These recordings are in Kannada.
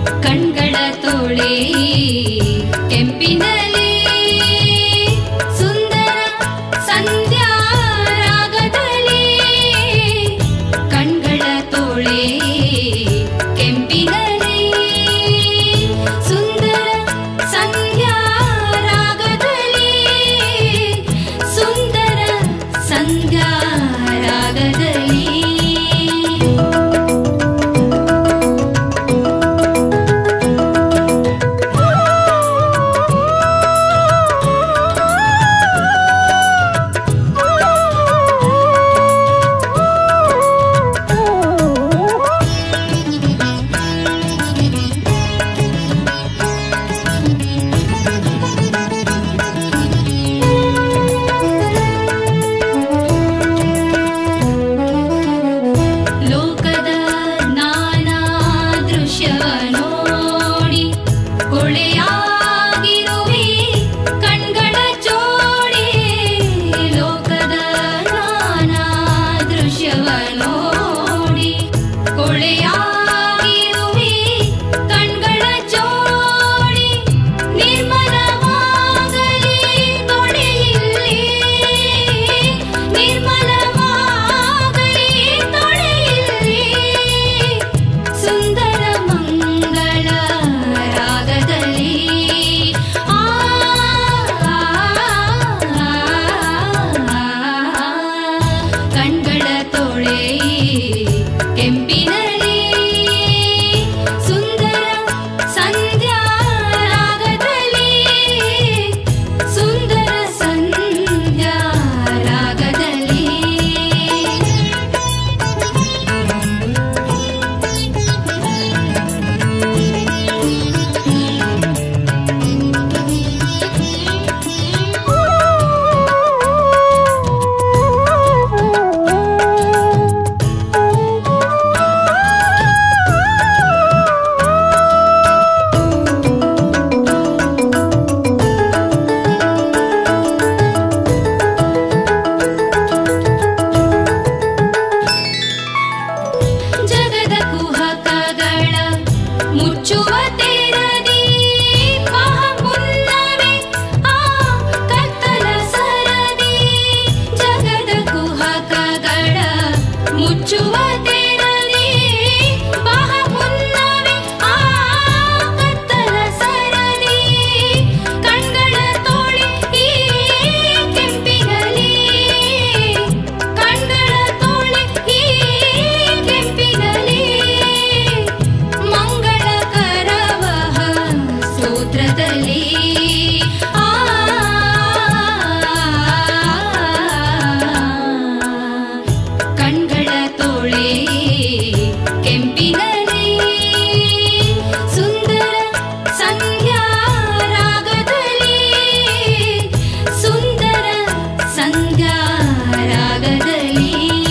ಕಣ್ಗಳ ತೋಳೆ ಕೆಂಪಿನಲ್ಲಿ ಸುಂದರ ಸಂಧ್ಯಾ ರಾಗದಲ್ಲಿ ಕಣ್ಗಳ ತೋಳೆ ಕೆಂಪಿನಲ್ಲಿ ಸುಂದರ ಸಂಧ್ಯಾ ರಾಗದಲ್ಲಿ ಸುಂದರ ಸಂಧ್ಯಾ ರಾಗದಲ್ಲಿ ಲೋಕದ ನಾನಾ ದೃಶ್ಯವ ನೋಡಿ ಕೊಳೆಯಾಗಿರುವೆ ಕಣ್ಗಳ ಜೋಡಿ ಲೋಕದ ನಾನಾ ದೃಶ್ಯವ ನೋಡಿ ಕೊಳೆಯಾಗಿರುವೆ ಕಣ್ಗಳ ಜೋಡಿ ನಿರ್ಮಲವಾಗಲಿ ತೊಡೆಯಿಲ್ಲಿ ನಿರ್ಮಲವಾಗಲಿ ತೊಡೆಯಿಲ್ಲಿ ಸುಂದರ ಮಂಗಳ ರಾಗದಲ್ಲಿ ಆ ಕಣ್ಗಳ ತೋಳೆ ಕೆಂಪಿನಲ್ಲಿ ಸುಂದರ ಸಂಧ್ಯಾ ರಾಗದಲ್ಲಿ ಸುಂದರ ಸಂಧ್ಯಾ ರಾಗದಲ್ಲಿ ಜಗದ ಕುಹಕಗಳ ಮುಚ್ಚುವ ತೆರದಿ ಮಹಾಪುನ್ನವೆ ಆ ಕತ್ತಲ ಸರದಿ ಜಗದ ಕುಹಕಗಳ ಮುಚ್ಚುವ ತೆರದಿ ಮಹಾಪುನ್ನವೆ ಆ ಕತ್ತಲ ಸರದಿ ಕಣ್ಗಳ ತೋಳೆ ಈ ಕೆಂಪಿನಲ್ಲಿ ಕಣ್ಗಳ ತೋಳೆ ಈ ಕೆಂಪಿನಲ್ಲಿ ಮಂಗಳಕರವಹ ಸೂತ್ರದಲ್ಲಿ ಆ ಕಣ್ಗಳ ತೋಳೆ ಕೆಂಪಿನಲ್ಲಿ ಸುಂದರ ಸಂಧ್ಯಾ ರಾಗದಲ್ಲಿ ಸುಂದರ ಸಂಧ್ಯಾ ರಾಗದಲ್ಲಿ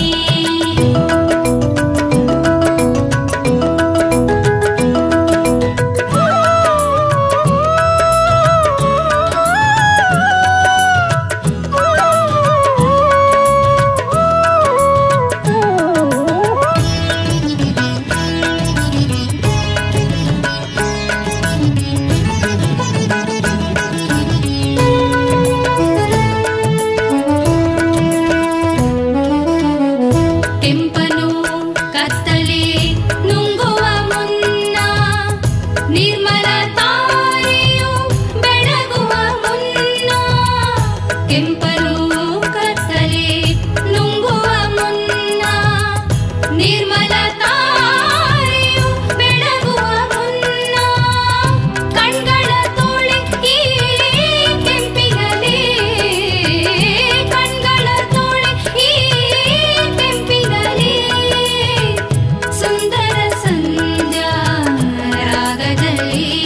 ಕೆಂಪನು ಕತ್ತಲೆ ನುಂಗುವ ಮುನ್ನ ನಿರ್ಮಲ ತಾರೆಯು ಬೆಳಗುವ ಮುನ್ನ ಕೆಂಪನು ಕತ್ತಲೆ ನುಂಗುವ ಮುನ್ನ ನಿರ್ಮಲ ತಾರೆಯು ಬೆಳಗುವ ಮುನ್ನ ಕಣ್ಗಳ ತೋಳೆ ಈ ಕೆಂಪಿನಲ್ಲಿ ಕಣ್ಗಳ ತೋಳೆ ಈ ಕೆಂಪಿನಲ್ಲಿ ಸುಂದರ ಸಂಧ್ಯಾ ರಾಗದಲ್ಲಿ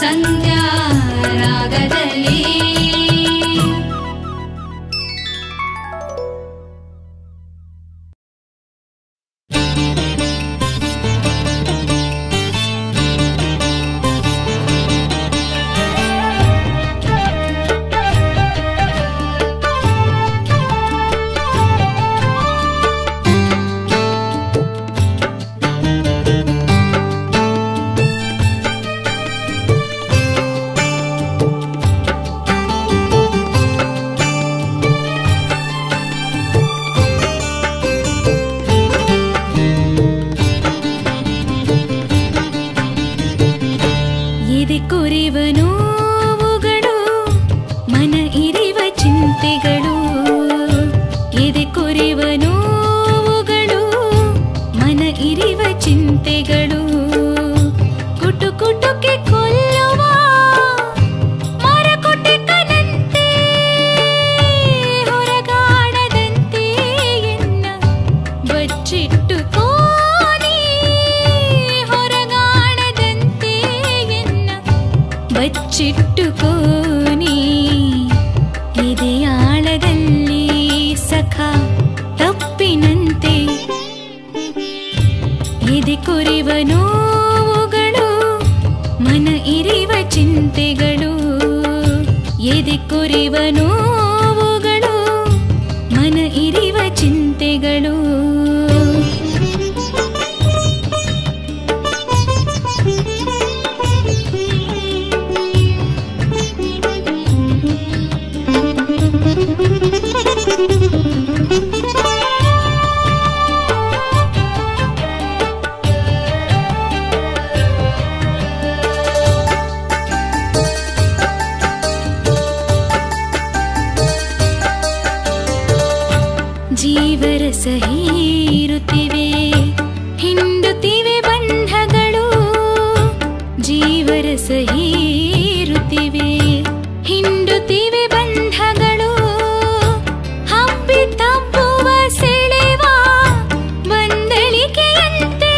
ಸಂಧ್ಯಾ ರಾಗದಲ್ಲಿ ಎದೆ ಕೊರೆವ ನೋವುಗಳು ಮನ ಇರಿವ ಚಿಂತೆಗಳು ಎದೆ ಕೊರೆವ ನೋವುಗಳು ಮನ ಇರಿವ ಚಿಂತೆಗಳು ಕುಟು ಕುಟುಕೆ ಕೊಲ್ಲುವ ಮರಕೊಟ್ಟೆ ಕನಂತೆ ಹೊರಗಾಡದಂತೆ ಎನ್ನ ಬಚ್ಚಿಟ್ಟು ಕೋನಿ ಹೊರಗಾಡದಂತೆ ಎನ್ನ ಬಚ್ಚಿಟ್ಟುಕೋನಿ ಎದೆಯಾಳದಲ್ಲಿ ಸಖ ತಪ್ಪಿನಂತೆ ಎದೆ ಕೊರೆವ ನೋವುಗಳು ಮನ ಇರಿವ ಚಿಂತೆಗಳು ಎದೆ ಕೊರೆವ ನೋವುಗಳು ಮನ ಇರಿವ ಚಿಂತೆಗಳು ಜೀವರಸ ಹೀರುತ್ತಿವೆ ಹಿಂಡುತ್ತಿವೆ ಬಂಧಗಳು ಜೀವರಸ ಹೀರುತ್ತಿವೆ ಹಿಂಡುತ್ತಿವೆ ಬಂಧಗಳು ಹಬ್ಬಿ ತಬ್ಬುವ ಸೆಳೆವ ಬಂದಳಿಕೆಯಂತೆ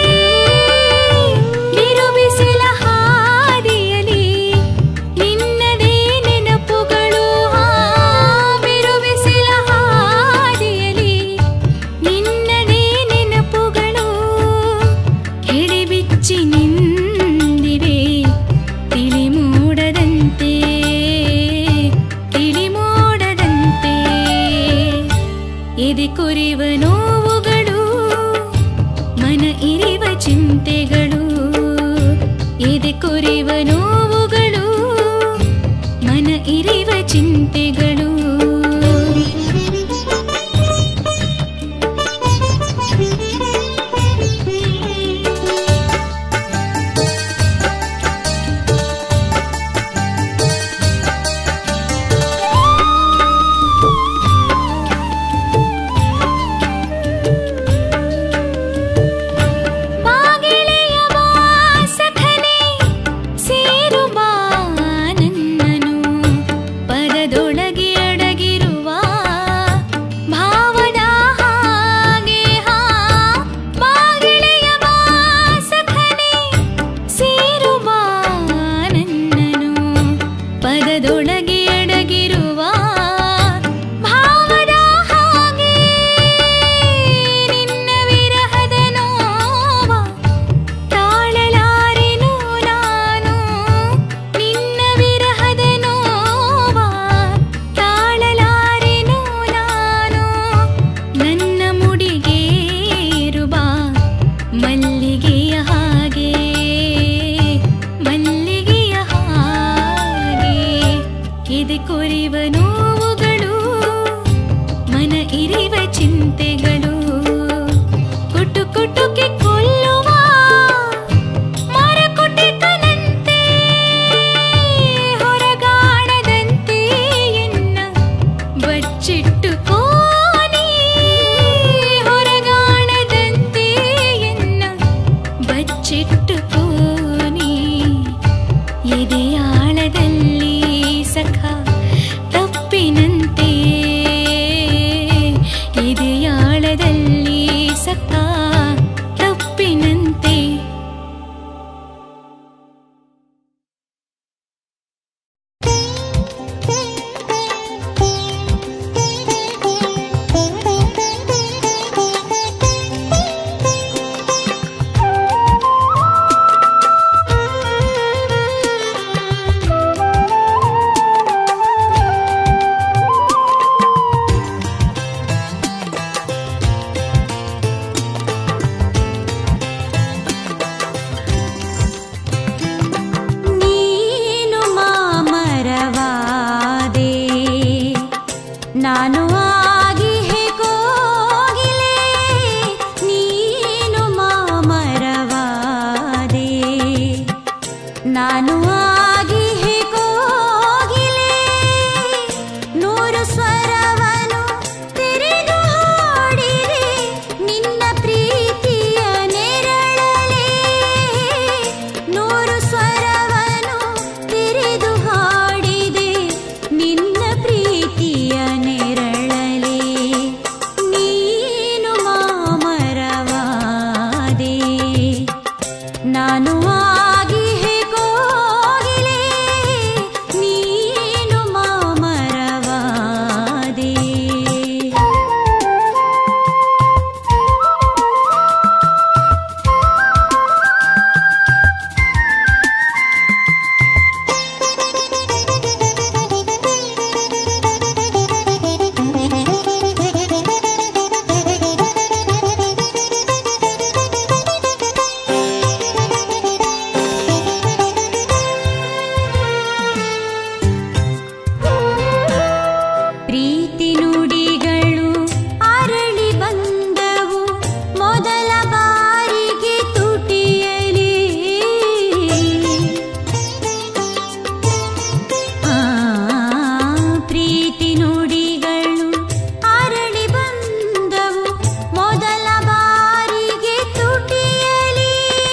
ಬಿರುಬಿಸಿಲ ಹಾದಿಯಲಿ ನಿನ್ನದೇ ನೆನಪುಗಳು ಆ ಬಿರುಬಿಸಿಲ ಹಾದಿಯಲಿ ನಿನ್ನದೇ ನೆನಪುಗಳು ಹಿಡಿಬಿಚ್ಚಿ ನಿಂದಿವೆ ತಿಳಿ ಮೂಡದಂತೆ ತಿಳಿ ಮೂಡದಂತೆ ಎದೆ ಕೊರೆವ ನೋವುಗಳು ಮನ ಇರಿವ ಚಿಂತೆಗಳು ಎದೆ ಕೊರೆವ ನೋವುಗಳು ಮನ ಇರಿವ ಚಿಂತೆಗಳು ಬಾಗಿಳೆಯ ವಾಸಖನೆ ಸೇರು ಬಾ ನನ್ನನು ಪದದೊಳಗೆ ಅಡಗಿರುವ ಭಾವದ ಹಾಗೆ ಹಾ ಬಾಗಿಳೆಯ ವಾಸಖನೆ ಸೇರು ಬಾ ನನ್ನನು ಪದದೊಳಗೆ ಅಡಗಿರುವ ಭಾವದ ಹಾಗೆ ನಿನ್ನ ವಿರಹದ ನೋವ ತಾಳಲಾರೆನು ನಾನು ನಿನ್ನ ವಿರಹದ ನೋವ ತಾಳಲಾರೆನು ನಾನು ನನ್ನ ಮುಡಿಗೇರುವ ಮಲ್ಲಿಗೆಯ ಹಾಗೆ ಮಲ್ಲಿಗೆಯ ಹಾಗೆ ಎದೆ ಕೊರೆವ ನೋವುಗಳು ಮನ ಇರಿವ ಚಿಂತೆಗಳು ಕುಟು ಕುಟುಕಿ ಕೊಲ್ಲುವ ಮರಕೊಟ್ಟೆ ಕನಂತೆ ಹೊರಗಾಡದಂತೆ ಎನ್ನ ಬಚ್ಚಿಟ್ಟು ಕೋನಿ ಹೊರಗಾಡದಂತೆ ಎನ್ನ ಬಚ್ಚಿಟ್ಟು ಕೋನಿ ಎದೆಯಾಳದಲ್ಲಿ ಸಖ ತಪ್ಪಿನಂತೆ ಎದೆಯಾಳದಲ್ಲಿ ಸಖ ನಾನು ಆಗಿಹೆ ಕೋಗಿಲೆ ನೂರು ಸ್ವರವನು ತೆರೆದು ಹಾಡಿದೆ ನಿನ್ನ ಪ್ರೀತಿಯ ನೆರಳಲೆ ನೂರು ಸ್ವರವನು ತೆರೆದು ಹಾಡಿದೆ ನಿನ್ನ ಪ್ರೀತಿಯ ನೆರಳಲೆ ನೀನು ಮಾಮರವಾದೆ ನಾನು ಆಗಿಹೆ ಕೋಗಿಲೆ ನೀನು ಮಾಮರವಾದೆ ಪ್ರೀತಿ ನುಡಿಗಳು ಅರಳಿ ಬಂದವು ಮೊದಲ ಬಾರಿಗೆ ತುಟಿಯಲಿ ಆ, ಪ್ರೀತಿ ನುಡಿಗಳು ಅರಳಿ ಬಂದವು ಮೊದಲ ಬಾರಿಗೆ ತುಟಿಯಲಿ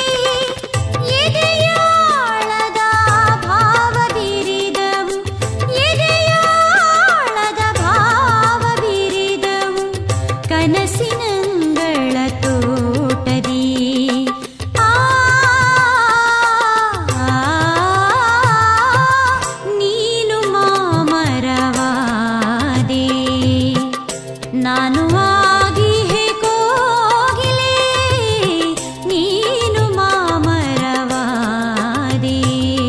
ಎದೆಯಾಳದ ಭಾವ ಬೀರಿದವು ಎದೆಯಾಳದ ಭಾವ ಬೀರಿದವು ಕನಸಿನಂಗಳ ತೋಟದಿ ಆ ನೀನು ಮಾಮರವಾದೆ ನಾನು ಆಗಿಹೆ ಕೋಗಿಲೆ ನೀನು ಮಾಮರವಾದೆ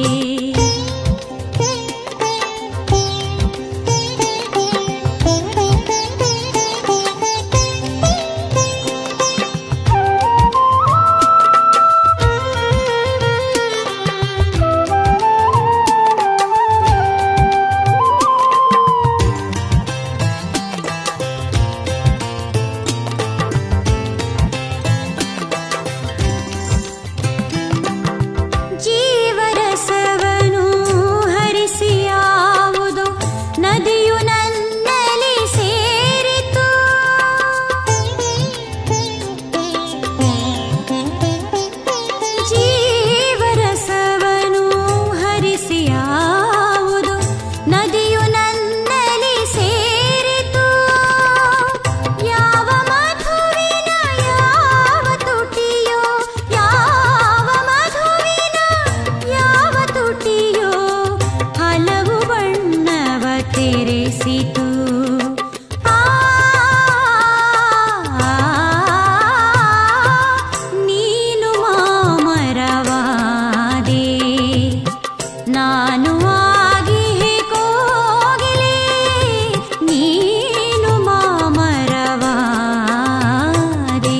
ಜೀವರಸವನು ಹರಿಸಿಯಾವುದು ನದಿಯು ನನ್ನಲ್ಲಿ ಸೇರಿತು ಜೀವರಸವನು ಹರಿಸಿಯಾವುದು ನದಿಯು ನನ್ನಲ್ಲಿ ಸೇರಿತು ಯಾವ ಮಧುವಿನ ಯಾವ ತುಟಿಯೋ ಯಾವ ಮಧುವಿನ ಯಾವ ತುಟಿಯೋ ಹಲವು ಬಣ್ಣವ ತೆರೆಸಿತು ಆ, ನೀನು ಮಾಮರವಾದೆ ನಾನು ಆಗಿಹೆ ಕೋಗಿಲೆ ನೀನು ಮಾಮರವಾದೆ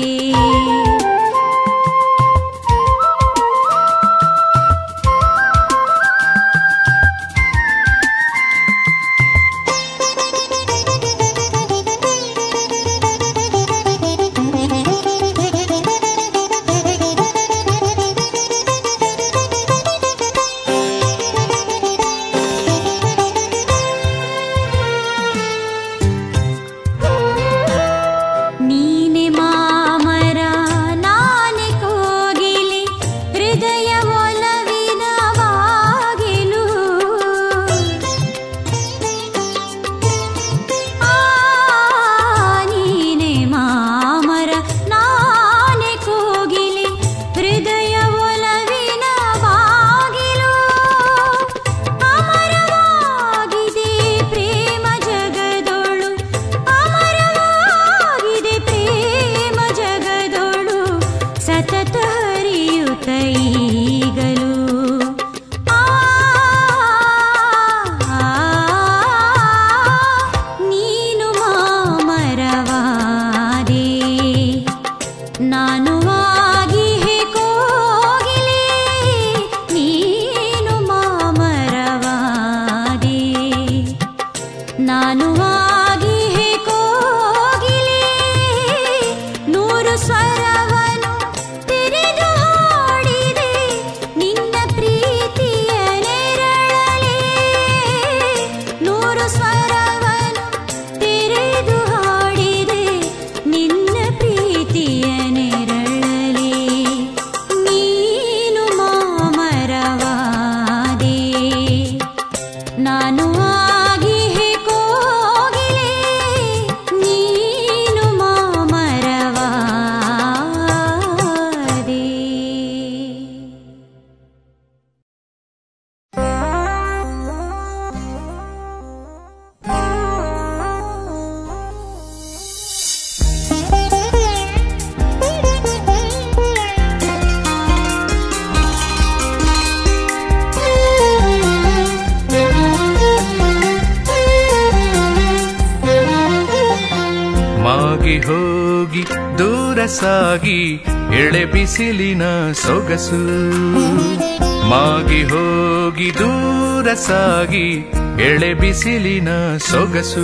ಮಾಗಿ ಹೋಗಿ ದೂರ ಸಾಗಿ ಎಳೆ ಬಿಸಿಲಿನ ಸೊಗಸು ಮಾಗಿ ಹೋಗಿ ದೂರ ಸಾಗಿ ಎಳೆ ಬಿಸಿಲಿನ ಸೊಗಸು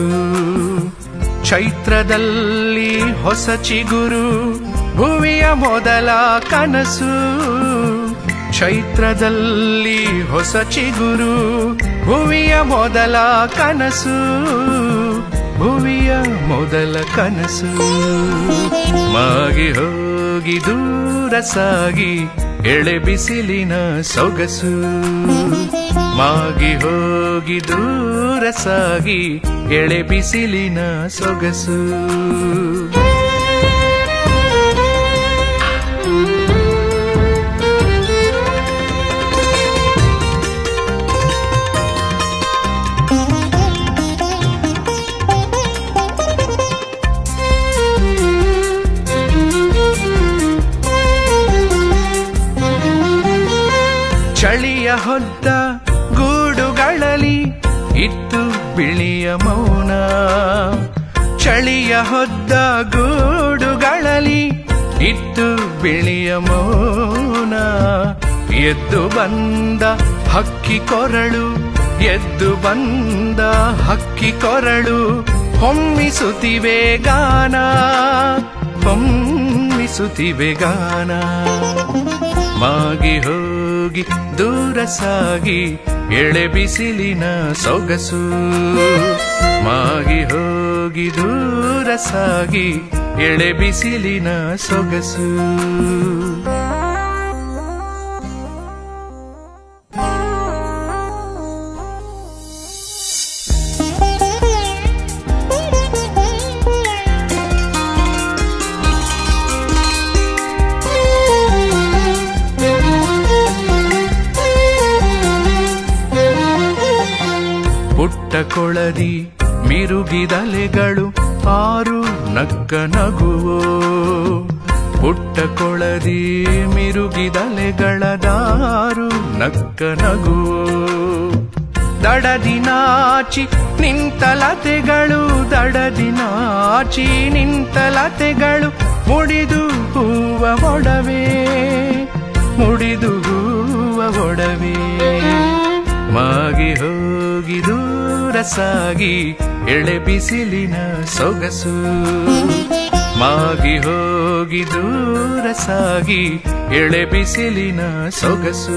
ಚೈತ್ರದಲ್ಲಿ ಹೊಸ ಚಿಗುರು ಭುವಿಯ ಮೊದಲ ಕನಸು ಚೈತ್ರದಲ್ಲಿ ಹೊಸ ಚಿಗುರು ಭುವಿಯ ಮೊದಲ ಕನಸು ಭುವಿಯ ಮೊದಲ ಕನಸು ಮಾಗಿ ಹೋಗಿ ದೂರ ಸಾಗಿ ಎಳೆ ಬಿಸಿಲಿನ ಸೊಗಸು ಮಾಗಿ ಹೋಗಿ ದೂರ ಸಾಗಿ ಎಳೆ ಬಿಸಿಲಿನ ಸೊಗಸು ಚಳಿಯ ಹೊದ್ದ ಗೂಡುಗಳಲ್ಲಿ ಇತ್ತು ಬಿಳಿಯ ಮೌನ ಚಳಿಯ ಹೊದ್ದ ಗೂಡುಗಳಲ್ಲಿ ಇತ್ತು ಬಿಳಿಯ ಮೌನ ಎದ್ದು ಬಂದ ಹಕ್ಕಿ ಕೊರಳು ಎದ್ದು ಬಂದ ಹಕ್ಕಿ ಕೊರಳು ಹೊಮ್ಮಿಸುತ್ತಿವೆ ಗಾನ ಹೊಮ್ಮಿಸುತ್ತಿವೆ ಗಾನ ಮಾಗಿ ಹೋಗಿ ದೂರ ಸಾಗಿ ಎಳೆ ಬಿಸಿಲಿನ ಸೊಗಸು ಮಾಗಿ ಹೋಗಿ ದೂರ ಸಾಗಿ ಎಳೆ ಬಿಸಿಲಿನ ಸೊಗಸು ಪುಟ್ಟ ಕೊಳದಿ ಮಿರುಗಿದಲೆಗಳು ಆರು ನಕ್ಕ ನಗುವೋ ಪುಟ್ಟ ಕೊಳದಿ ಮಿರುಗಿದಲೆಗಳದಾರು ನಕ್ಕ ನಗುವೋ ದಡದಿ ನಾಚಿ ನಿಂತಲತೆಗಳು ದಡದಿ ನಾಚಿ ನಿಂತಲತೆಗಳು ಮುಡಿದು ಹೂವ ಒಡವೆ ಮುಡಿದು ಹೂವ ಒಡವೆ ಮಾಗಿ ಹೋಗಿ ದೂರ ಸಾಗಿ ಎಳೆ ಬಿಸಿಲಿನ ಸೊಗಸು ಮಾಗಿ ಹೋಗಿ ದೂರ ಸಾಗಿ ಎಳೆ ಬಿಸಿಲಿನ ಸೊಗಸು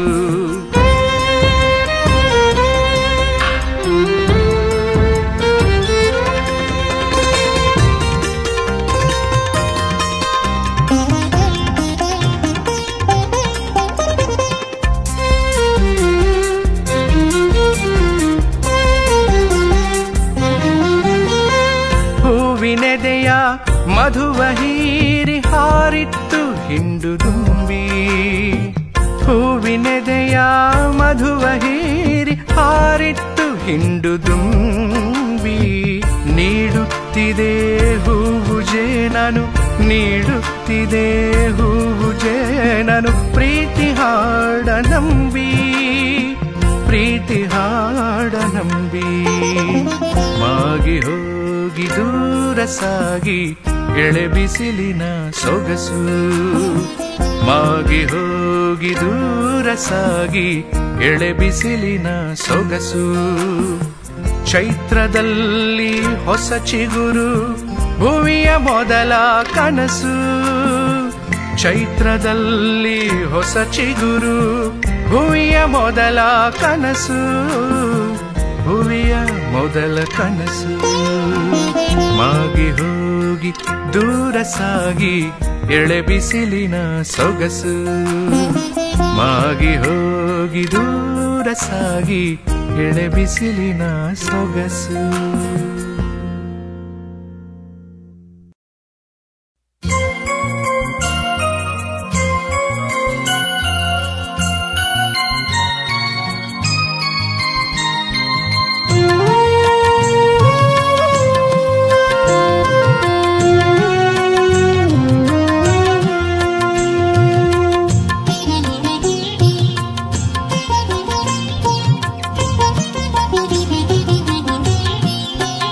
ಹೂವಿನೆದೆಯ ಮಧುವ ಹೀರಿ ಹಾರಿತ್ತು ಹಿಂಡು ದುಂಬಿ ಹೂವಿನೆದೆಯ ಮಧುವ ಹೀರಿ ಹಾರಿತ್ತು ಹಿಂಡು ದುಂಬಿ ನೀಡುತ್ತಿದೆ ಹೂವು ಜೇನನು ನೀಡುತ್ತಿದೆ ಹೂವು ಜೇನನು ಪ್ರೀತಿ ಹಾಡ ನಂಬಿ ಪ್ರೀತಿ ಹಾಡ ನಂಬಿ ಮಾಗಿ ಹೋಗಿ ದೂರ ಸಾಗಿ ಎಳೆ ಬಿಸಿಲಿನ ಸೊಗಸು ಮಾಗಿ ಹೋಗಿ ದೂರ ಸಾಗಿ ಎಳೆ ಬಿಸಿಲಿನ ಸೊಗಸು ಚೈತ್ರದಲ್ಲಿ ಹೊಸ ಚಿಗುರು ಭುವಿಯ ಮೊದಲ ಕನಸು ಚೈತ್ರದಲ್ಲಿ ಹೊಸ ಚಿಗುರು ಭುವಿಯ ಮೊದಲ ಕನಸು ಭುವಿಯ ಮೊದಲ ಕನಸು ಮಾಗಿ ಹೋಗಿ ದೂರ ಸಾಗಿ ಎಳೆ ಬಿಸಿಲಿನ ಸೊಗಸು ಮಾಗಿ ಹೋಗಿ ದೂರ ಸಾಗಿ ಎಳೆ ಬಿಸಿಲಿನ ಸೊಗಸು Thank you.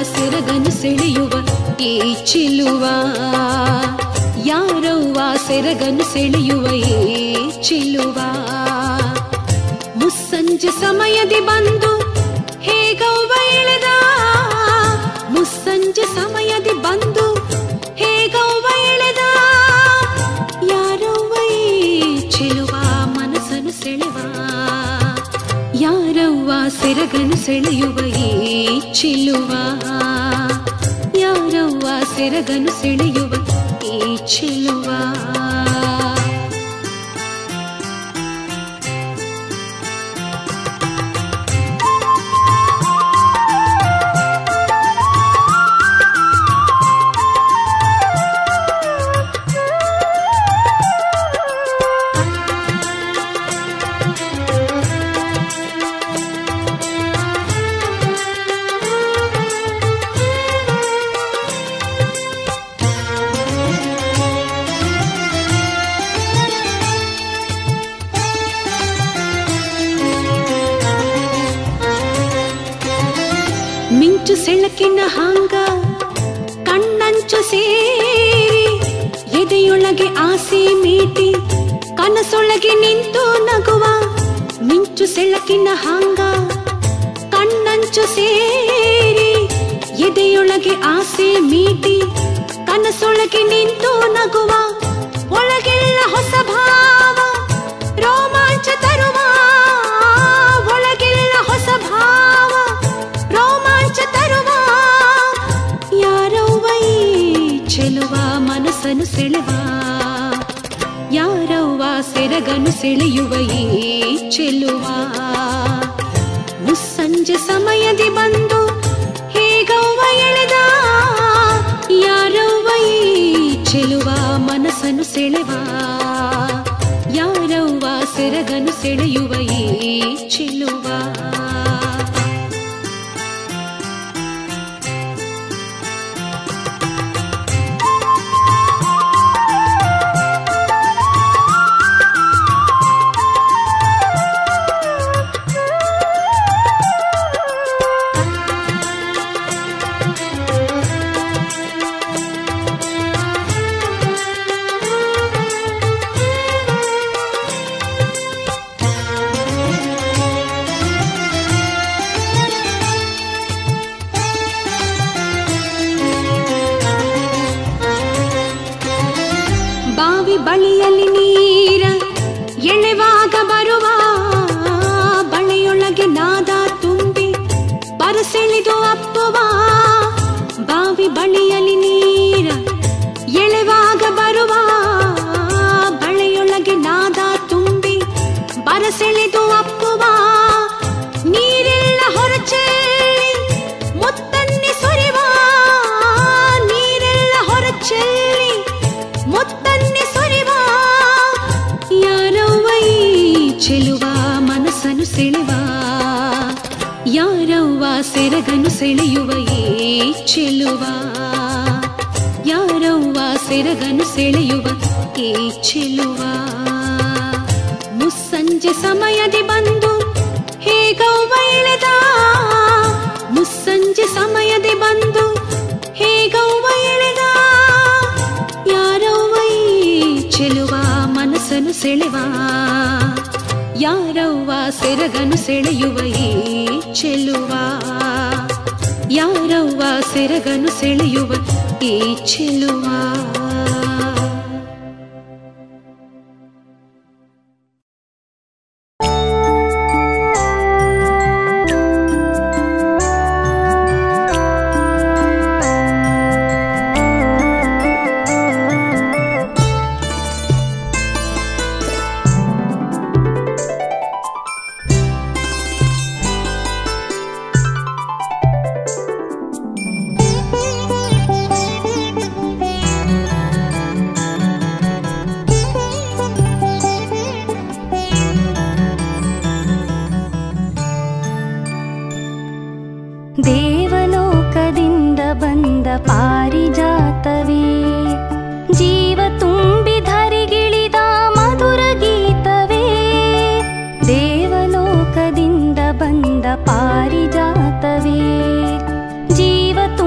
ಸೆರಗನು ಸೆಳೆಯುವ ಈ ಚಿಲುವ ಯಾರವ್ವ ಸೆರಗನು ಸೆಳೆಯುವ ಈ ಚಿಲುವ ಮುಸ್ಸಂಜೆ ಸಮಯದಿ ಬಂದು ಹೇಗವ್ವ ಎಳೆದ ಮುಸ್ಸಂಜೆ ಸಮಯದಿ ಬಂದು ಹೇಗವ್ವ ಎಳೆದ ಯಾರವ್ವ ಈ ಚೆಲುವ ಮನಸ್ಸನ್ನು ಸೆಳೆವ ಯಾರವ್ವ ಸೆರಗನು ಸೆಳೆಯುವ ಈ ಚಿಲುವ ಯಾರವ್ವ ಸೆರಗನು ಸೆಳೆಯುವ ಈ ಚಿಲುವ ಮಿಂಚು ಸೆಳಕಿನ ಹಾಂಗ ಕಣ್ಣಂಚು ಸೇರಿ ಎದೆಯೊಳಗೆ ಆಸೆ ಮೀಟಿ ಕನಸೊಳಗೆ ನಿಂತು ನಗುವ ಮಿಂಚು ಸೆಳಕಿನ ಹಾಂಗ ಕಣ್ಣಂಚು ಸೇರಿ ಎದೆಯೊಳಗೆ ಆಸೆ ಮೀಟಿ ಕನಸೊಳಗೆ ನಿಂತು ನಗುವ ಒಳಗೆಲ್ಲ ಹೊಸ ಭಾವ ರೋಮಾಂಚ ತರುವ ಒಳಗೆಲ್ಲ ಹೊಸ ಭಾವ ರೋಮಾಂಚ ತರುವ ಯಾರವ್ವ ಈ ಚೆಲುವ ಮನಸ್ಸನ್ನು ಸೆಳೆವ ಯಾರವ್ವ ಸೆರಗನು ಸೆಳೆಯುವ ಈ ಚೆಲುವ ಮುಸ್ಸಂಜೆ ಸಮಯದಿ ಬಂದು ಹೇಗವ್ವ ಎಳೆದ ಯಾರವ್ವ ಈ ಚೆಲುವ ಮನಸ್ಸನ್ನು ಸೆಳೆವ ಯಾರವ್ವ ಸೆರಗನು ಸೆಳೆಯುವ ಈ ಚೆಲುವ ಬಾವಿ ಬಳಿಯಲ್ಲಿ ನೀರ ಎಳೆವಾಗ ಬರುವ ಬಳೆಯೊಳಗೆ ನಾದ ತುಂಬಿ ಪರಸೆಳೆದು ಅಪ್ಪುವ ಬಾವಿ ಬಳಿಯಲ್ಲಿ ನೀರ ಎಳೆವಾಗ ಬರುವ ಬಳೆಯೊಳಗೆ ನಾದ ತುಂಬಿ ಬರಸೆಳೆದು ಅಪ್ಪುವ ನೀರೆಲ್ಲ ಹೊರಚೆಲ್ಲಿ ಮುತ್ತನ್ನೆ ಸುರಿವ ನೀರೆಲ್ಲ ಹೊರಚೆಲ್ಲಿ ಮುತ್ತನ್ನೆ ಸುರಿವ ಯಾರವ್ವ ಈ ಚೆಲುವ ಮನಸ್ಸನ್ನು ಸೆಳೆವ ಯಾರವ್ವ ಸೆರಗನು ಸೆಳೆಯುವ ಈ ಚೆಲುವ ಯಾರವ್ವ ಸೆರಗನು ಸೆಳೆಯುವ ಈ ಚೆಲುವ ಮುಸ್ಸಂಜೆ ಸಮಯದಿ ಬಂದು ಹೇಗವ್ವ ಎಳೆದ ಮುಸ್ಸಂಜೆ ಸಮಯದಿ ಬಂದು ಹೇಗವ್ವ ಎಳೆದ ಯಾರವ್ವ ಈ ಚೆಲುವ ಮನಸ್ಸನ್ನು ಸೆಳೆವ ಯಾರವ್ವ ಸೆರಗನು ಸೆಳೆಯುವ ಈ ಚೆಲುವ ಯಾರವ್ವ ಸೆರಗನು ಸೆಳೆಯುವ ಈ ಚೆಲುವ ದೇವಲೋಕದಿಂದ ಬಂದ ಪಾರಿಜಾತವೇ ಜೀವ ತುಂಬಿ ಧರಿಗಿಳಿದ ಮಧುರ ಗೀತವೇ ದೇವಲೋಕದಿಂದ ಬಂದ ಪಾರಿಜಾತವೇ ಜೀವ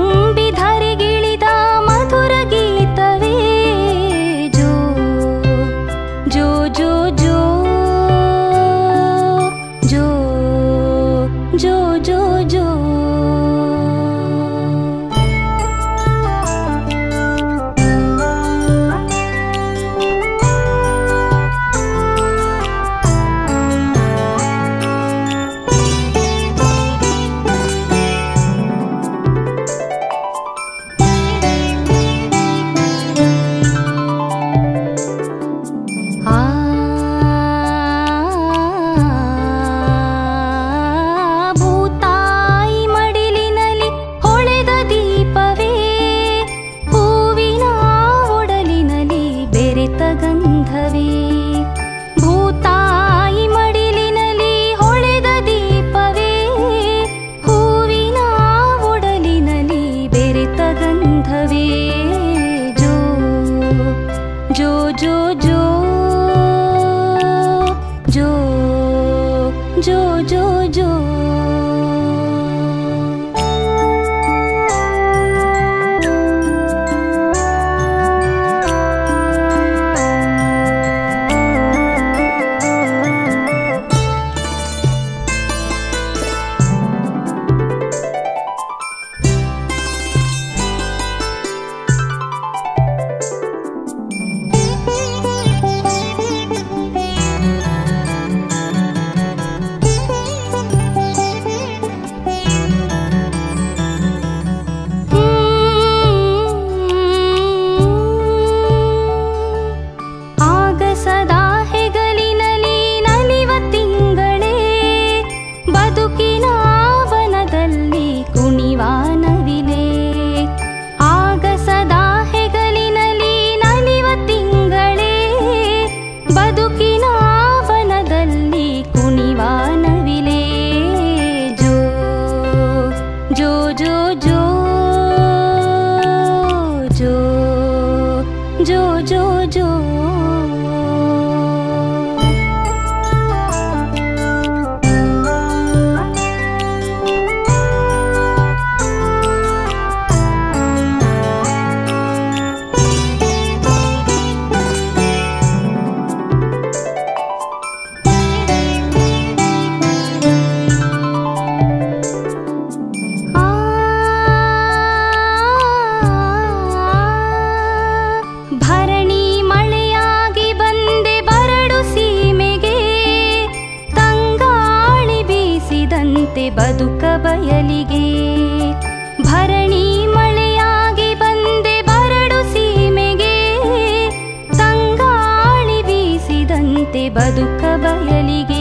ಬದುಕ ಬಯಲಿಗೆ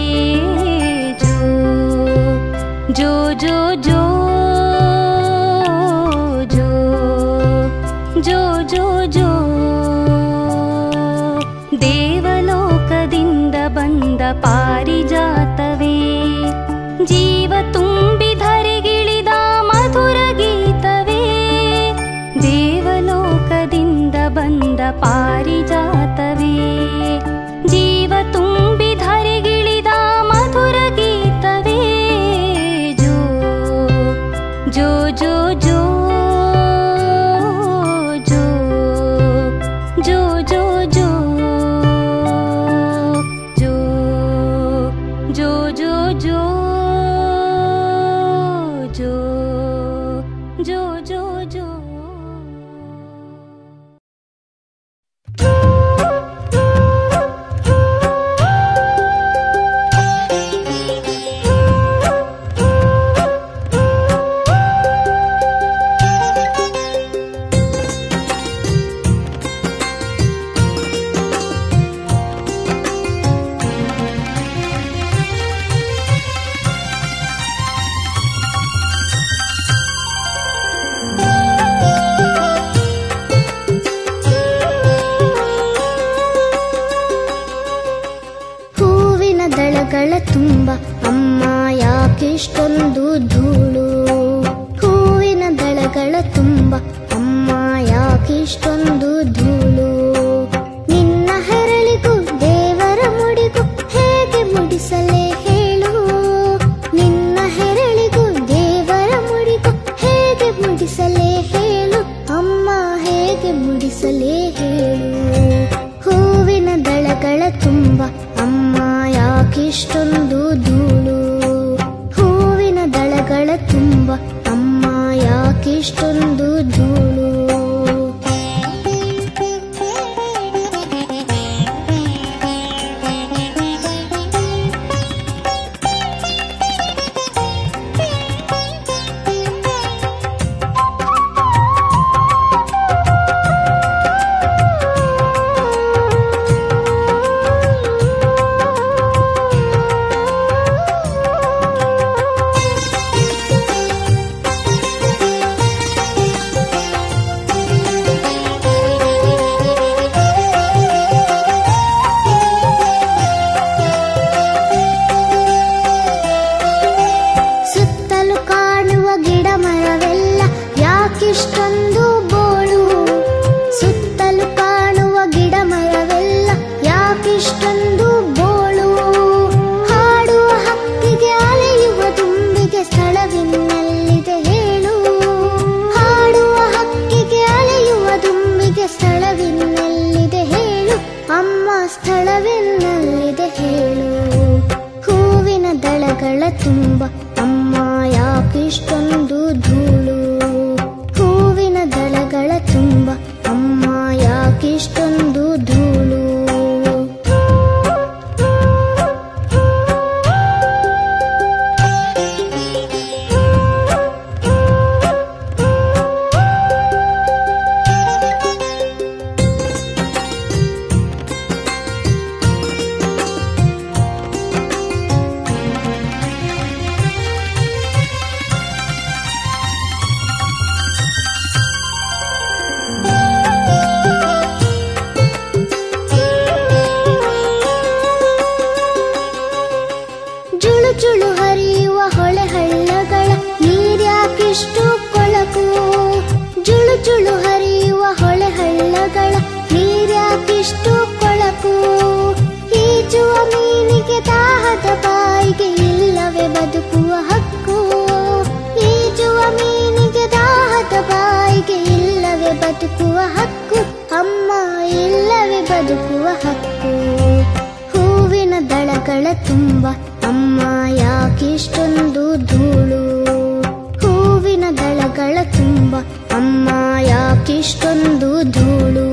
ಜೋ ಜೋ ಜೋ ಜೋ ಜೋ ಜೋ ಜೋ ದೇವಲೋಕದಿಂದ ಬಂದ ಪಾರಿಜಾತವೇ ಜೀವ ತುಂಬಿ ಧರೆಗಿಳಿದ ಮಧುರ ಗೀತವೇ ದೇವಲೋಕದಿಂದ ಬಂದ ಪಾರಿಜಾತವೇ ಜೀವ ತುಂಬಿ ಧರೆಗಿಳಿದ ಮಧುರ ಗೀತವೇ ಜೋ ಜೋ ಜೋ ಜೋ ಜೋ ಜೋ ಜೋ ಜೋ ಜೋ ಜೋ ಜೋ ಜೋ ಜೋ ಜೋ ಜೋ ಜೋ ಹೂವಿನ ದಳಗಳ ತುಂಬ ಅಮ್ಮ ಯಾಕಿಷ್ಟೊಂದು ಧೂಳು ಹೂವಿನ ದಳಗಳ ತುಂಬ ಅಮ್ಮ ಯಾಕಿಷ್ಟೊಂದು ಧೂಳು ನಿನ್ನ ಹೆರಳಿಗೂ ದೇವರ ಮುಡಿಗೂ ಹೇಗೆ ಮುಡಿಸಲೇ ಹೇಳು ನಿನ್ನ ಹೆರಳಿಗೂ ದೇವರ ಮುಡಿಗೂ ಹೇಗೆ ಮುಡಿಸಲೇ ಹೇಳು ಅಮ್ಮ ಹೇಗೆ ಮುಡಿಸಲೇ ಹೇಳು ಹೂವಿನ ದಳಗಳ ತುಂಬ ಅಮ್ಮ ಯಾಕಿಷ್ಟೊಂದು ಧೂಳು ಹೂವಿನ ದಳಗಳ ತುಂಬ ಅಮ್ಮ ಯಾಕಿಷ್ಟೊಂದು ಧೂಳು ಸುತ್ತಲೂ ಕಾಣುವ ಗಿಡ ಮರವೆಲ್ಲ ಯಾಕಿಷ್ಟೊಂದು ಬೋಳು ಸುತ್ತಲೂ ಕಾಣುವ ಗಿಡ ಮರವೆಲ್ಲ ಯಾಕಿಷ್ಟೊಂದು ಬೋಳು ಹಾಡುವ ಹಕ್ಕಿಗೆ ಅಲೆಯುವ ತುಂಬಿಗೆ ಸ್ಥಳವಿನ್ನಲ್ಲಿದೆ ಹೇಳು ಹಾಡುವ ಹಕ್ಕಿಗೆ ಅಲೆಯುವ ದುಂಬಿಗೆ ಸ್ಥಳವಿನ್ನಲ್ಲಿದೆ ಹೇಳು ಅಮ್ಮ ಸ್ಥಳವಿನ್ನಲ್ಲಿದೆ ಹೇಳು ಹೂವಿನ ದಳಗಳ ತುಂಬ ಅಮ್ಮ ಯಾಕಿಷ್ಟೊಂದು ಧೂಳು ಹೂವಿನ ದಳಗಳ ತುಂಬ ಅಮ್ಮ ಯಾಕಿಷ್ಟೊಂದು ಧೂಳು ಜುಳು ಜುಳು ಹರಿಯುವ ಹೊಳೆ ಹಳ್ಳಗಳ ನೀರ್ಯಾಕಿಷ್ಟು ಕೊಳಕು ಜುಳು ಜುಳು ಹರಿಯುವ ಹೊಳೆ ಹಳ್ಳಗಳ ನೀರ್ಯಾಕಿಷ್ಟು ಕೊಳಕು ಈಜುವ ಮೀನಿಗೆ ದಾಹದ ಬಾಯಿಗೆ ಇಲ್ಲವೇ ಬದುಕುವ ಹಕ್ಕು ಈಜುವ ಮೀನಿಗೆ ದಾಹದ ಬಾಯಿಗೆ ಇಲ್ಲವೇ ಬದುಕುವ ಹಕ್ಕು ಅಮ್ಮ ಇಲ್ಲವೇ ಬದುಕುವ ಹಕ್ಕು ಹೂವಿನ ದಳಗಳ ತುಂಬ ಅಮ್ಮ ಯಾಕಿಷ್ಟೊಂದು ಧೂಳು ಹೂವಿನ ದಳಗಳ ತುಂಬ ಅಮ್ಮ ಯಾಕಿಷ್ಟೊಂದು ಧೂಳು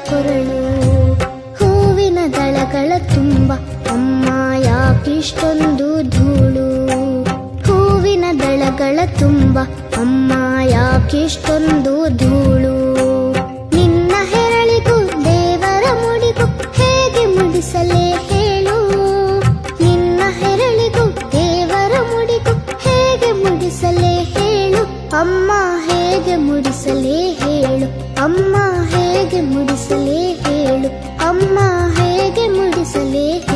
ಕೊರಳು ಹೂವಿನ ದಳಗಳ ತುಂಬ ಅಮ್ಮ ಯಾಕಿಷ್ಟೊಂದು ಧೂಳು ಹೂವಿನ ದಳಗಳ ತುಂಬ ಅಮ್ಮ ಯಾಕಿಷ್ಟೊಂದು ಧೂಳು ನಿನ್ನ ಹೆರಳಿಗೂ ದೇವರ ಮುಡಿಗೂ ಹೇಗೆ ಮುಡಿಸಲೇ ಹೇಳು ನಿನ್ನ ಹೆರಳಿಗೂ ದೇವರ ಮುಡಿಗೂ ಹೇಗೆ ಮುಡಿಸಲೇ ಹೇಳು ಅಮ್ಮ ಹೇಗೆ ಮುಡಿಸಲೇ ಹೇಳು ಅಮ್ಮ ಹೇಗೆ ಮುಡಿಸಲೇ ಹೇಳು ಅಮ್ಮ ಹೇಗೆ ಮುಡಿಸಲೇ